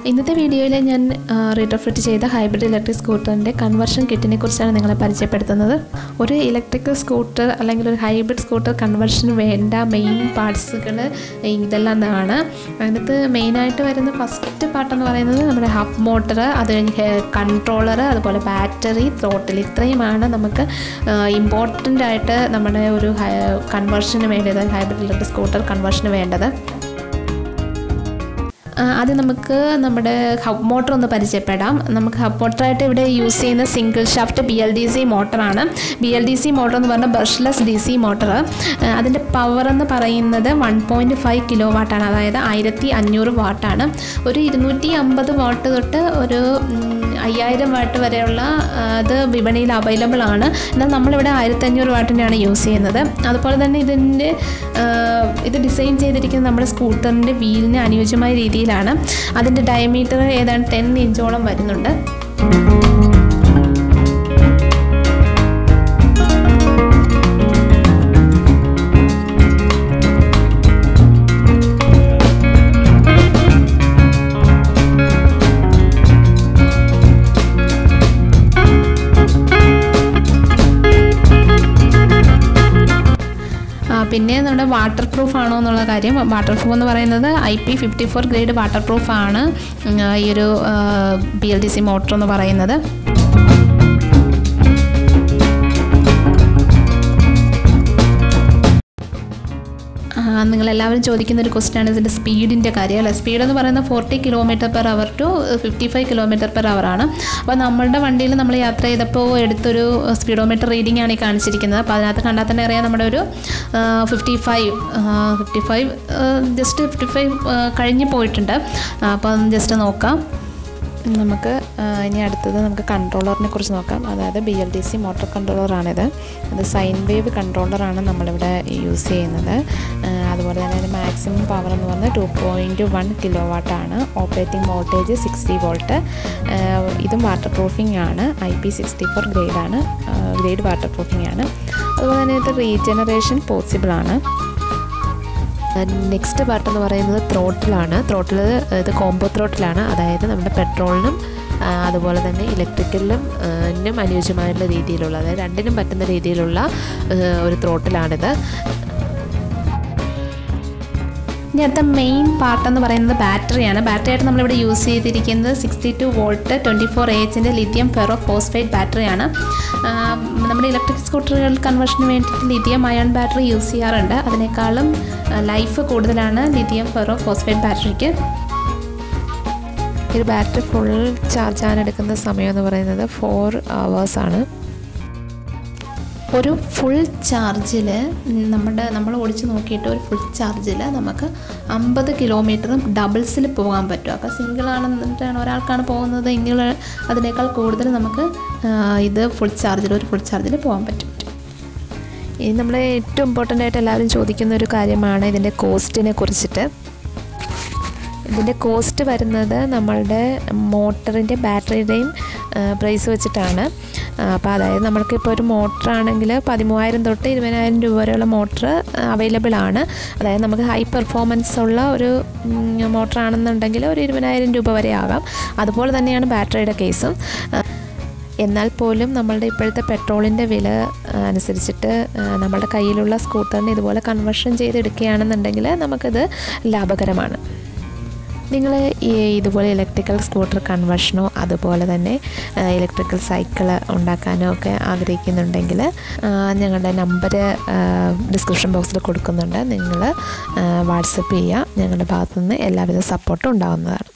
ഇന്നത്തെ വീഡിയോയിൽ ഞാൻ റീട്രോഫിറ്റ് ചെയ്ത ഹൈബ്രിഡ് ഇലക്ട്രിക് സ്കൂട്ടറിൻ്റെ കൺവേർഷൻ കിറ്റിനെ കുറിച്ചാണ് നിങ്ങളെ പരിചയപ്പെടുത്തുന്നത് ഒരു ഇലക്ട്രിക്കൽ സ്കൂട്ടർ അല്ലെങ്കിൽ ഒരു ഹൈബ്രിഡ് സ്കൂട്ടർ കൺവേർഷന് വേണ്ട മെയിൻ പാർട്സുകൾ ഇതെല്ലാം ആണ് അതിനകത്ത് മെയിനായിട്ട് വരുന്ന ഫസ്റ്റ് പാർട്ടെന്ന് പറയുന്നത് നമ്മുടെ ഹബ് മോട്ടർ അത് കഴിഞ്ഞ് കൺട്രോളർ അതുപോലെ ബാറ്ററി ത്രോട്ടിൽ ഇത്രയുമാണ് നമുക്ക് ഇമ്പോർട്ടൻ്റ് ആയിട്ട് നമ്മുടെ ഒരു കൺവേർഷന് വേണ്ടത് ഹൈബ്രിഡ് ഇലക്ട്രിക് സ്കൂട്ടർ കൺവേർഷന് വേണ്ടത് ആദ്യം നമുക്ക് നമ്മുടെ ഹബ് മോട്ടർ ഒന്ന് പരിചയപ്പെടാം നമുക്ക് ഹബ് മോട്ടറായിട്ട് ഇവിടെ യൂസ് ചെയ്യുന്ന single shaft B L D C മോട്ടറാണ് B L D C motor എന്ന് പറഞ്ഞാൽ ബ്രഷ്ലെസ് ഡി സി മോട്ടർ അതിൻ്റെ പവർ എന്ന് പറയുന്നത് വൺ പോയിൻറ്റ് ഫൈവ് കിലോ വാട്ടാണ് അതായത് ആയിരത്തി അഞ്ഞൂറ് വാട്ടാണ് ഒരു ഇരുന്നൂറ്റി അമ്പത് വാട്ട് തൊട്ട് ഒരു അയ്യായിരം വാട്ട് വരെയുള്ള അത് വിപണിയിൽ അവൈലബിൾ ആണ് എന്നാൽ നമ്മളിവിടെ ആയിരത്തി അഞ്ഞൂറ് വാട്ടിൻ്റെയാണ് യൂസ് ചെയ്യുന്നത് അതുപോലെ തന്നെ ഇതിൻ്റെ ഇത് ഡിസൈൻ ചെയ്തിരിക്കുന്നത് നമ്മുടെ സ്കൂട്ടറിൻ്റെ വീലിന് അനുയോജ്യമായ രീതിയിലാണ് അതിൻ്റെ ഡയമീറ്റർ ഏതാണ്ട് ടെൻ ഇഞ്ചോളം വരുന്നുണ്ട് പിന്നെ നമ്മുടെ വാട്ടർ പ്രൂഫ് ആണോ എന്നുള്ള കാര്യം വാട്ടർ പ്രൂഫ് എന്ന് പറയുന്നത് I P fifty four grade waterproof ആണ് ഈ ഒരു B L D C motor എന്ന് പറയുന്നത് നിങ്ങളെല്ലാവരും ചോദിക്കുന്ന ഒരു ക്വസ്റ്റ്യൻ ആണ് ഇതിൻ്റെ സ്പീഡിൻ്റെ കാര്യം അല്ലേ സ്പീഡ് എന്ന് പറയുന്നത് forty kilometre per hour to fifty five kilometre per hour ആണ് അപ്പോൾ നമ്മളുടെ വണ്ടിയിൽ നമ്മൾ യാത്ര ചെയ്തപ്പോൾ എടുത്തൊരു സ്പീഡോമീറ്റർ റീഡിംഗ് ആണ് ഈ കാണിച്ചിരിക്കുന്നത് അപ്പോൾ അതിനകത്ത് കണ്ടാൽ തന്നെ അറിയാം നമ്മുടെ ഒരു fifty five fifty five just fifty five കഴിഞ്ഞ് പോയിട്ടുണ്ട് അപ്പം ജസ്റ്റ് നോക്കാം നമുക്ക് ഇനി അടുത്തത് നമുക്ക് കൺട്രോളറിനെ കുറിച്ച് നോക്കാം അതായത് B L D C motor കൺട്രോളറാണിത് അത് സൈൻ വേവ് കൺട്രോളറാണ് നമ്മളിവിടെ യൂസ് ചെയ്യുന്നത് അതുപോലെ തന്നെ അതിൻ്റെ മാക്സിമം പവർ എന്ന് പറഞ്ഞാൽ ടു പോയിൻറ്റ് വൺ കിലോ വാട്ടാണ് ഓപ്പറേറ്റിംഗ് വോൾട്ടേജ് സിക്സ്റ്റി വോൾട്ട് ഇതും വാട്ടർ പ്രൂഫിംഗ് ആണ് ഐ പി സിക്സ്റ്റി ഫോർ ഗ്രേഡാണ് ഗ്രേഡ് വാട്ടർ പ്രൂഫിംഗ് ആണ് അതുപോലെ തന്നെ ഇത് റീജനറേഷൻ പോസിബിൾ ആണ് നെക്സ്റ്റ് പാർട്ട് എന്ന് പറയുന്നത് ത്രോട്ടിലാണ് ത്രോട്ടിൽ ഇത് കോംബോ ത്രോട്ടിലാണ് അതായത് നമ്മുടെ പെട്രോളിനും അതുപോലെ തന്നെ ഇലക്ട്രിക്കലിനും നും അനുയോജ്യമായുള്ള രീതിയിലുള്ള അതായത് രണ്ടിനും പറ്റുന്ന രീതിയിലുള്ള ഒരു ത്രോട്ടിലാണിത് ഇനി അടുത്ത മെയിൻ പാർട്ട് എന്ന് പറയുന്നത് ബാറ്ററിയാണ് ബാറ്ററി ആയിട്ട് നമ്മളിവിടെ യൂസ് ചെയ്തിരിക്കുന്നത് sixty two volt twenty four എച്ചിൻ്റെ ലിഥിയം ഫെറോ ഫോസ്ഫേറ്റ് ബാറ്ററിയാണ് നമ്മുടെ ഇലക്ട്രിക് സ്കൂട്ടറുകൾ കൺവേർഷന് വേണ്ടിയിട്ട് ലിഥിയം അയൺ ബാറ്ററി യൂസ് ചെയ്യാറുണ്ട് അതിനേക്കാളും ലൈഫ് കൂടുതലാണ് ലിഥിയം ഫെറോ ഫോസ്ഫേറ്റ് ബാറ്ററിക്ക് ഒരു ബാറ്ററി ഫുൾ ചാർജ് ആകാൻ എടുക്കുന്ന സമയം എന്ന് പറയുന്നത് ഫോർ അവേഴ്സാണ് ഒരു ഫുൾ ചാർജിൽ നമ്മുടെ നമ്മൾ ഓടിച്ച് നോക്കിയിട്ട് ഒരു ഫുൾ ചാർജിൽ നമുക്ക് അമ്പത് കിലോമീറ്ററും ഡബിൾസിൽ പോകാൻ പറ്റും അപ്പോൾ സിംഗിൾ ആണെന്നിട്ടാണ് ഒരാൾക്കാണ് പോകുന്നത് എങ്കിൽ അതിനേക്കാൾ കൂടുതൽ നമുക്ക് ഇത് ഫുൾ ചാർജിൽ ഒരു ഫുൾ ചാർജിൽ പോകാൻ പറ്റും ഇനി നമ്മൾ ഏറ്റവും ഇമ്പോർട്ടൻ്റ് ആയിട്ട് എല്ലാവരും ചോദിക്കുന്ന ഒരു കാര്യമാണ് ഇതിൻ്റെ കോസ്റ്റിനെ കുറിച്ചിട്ട് ഇതിൻ്റെ കോസ്റ്റ് വരുന്നത് നമ്മളുടെ മോട്ടറിൻ്റെ ബാറ്ററിയുടെയും പ്രൈസ് വെച്ചിട്ടാണ് അപ്പോൾ അതായത് നമ്മൾക്കിപ്പോൾ ഒരു മോട്ടറാണെങ്കിൽ പതിമൂവായിരം തൊട്ട് ഇരുപതിനായിരം രൂപ വരെയുള്ള മോട്ടർ അവൈലബിൾ ആണ് അതായത് നമുക്ക് ഹൈ പെർഫോമൻസ് ഉള്ള ഒരു മോട്ടറാണെന്നുണ്ടെങ്കിൽ ഒരു ഇരുപതിനായിരം രൂപ വരെ ആകാം അതുപോലെ തന്നെയാണ് ബാറ്ററിയുടെ കേസും എന്നാൽ പോലും നമ്മളുടെ ഇപ്പോഴത്തെ പെട്രോളിൻ്റെ വില അനുസരിച്ചിട്ട് നമ്മളുടെ കയ്യിലുള്ള സ്കൂട്ടറിനെ ഇതുപോലെ കൺവേർഷൻ ചെയ്തെടുക്കുകയാണെന്നുണ്ടെങ്കിൽ നമുക്കത് ലാഭകരമാണ് നിങ്ങൾ ഈ ഇതുപോലെ ഇലക്ട്രിക്കൽ സ്കൂട്ടർ കൺവേർഷനോ അതുപോലെ തന്നെ ഇലക്ട്രിക്കൽ സൈക്കിൾ ഉണ്ടാക്കാനോ ഒക്കെ ആഗ്രഹിക്കുന്നുണ്ടെങ്കിൽ ഞങ്ങളുടെ നമ്പർ ഡിസ്ക്രിപ്ഷൻ ബോക്സിൽ കൊടുക്കുന്നുണ്ട് നിങ്ങൾ വാട്സപ്പ് ചെയ്യുക ഞങ്ങളുടെ ഭാഗത്തുനിന്ന് എല്ലാവിധ സപ്പോർട്ടും ഉണ്ടാകുന്നതാണ്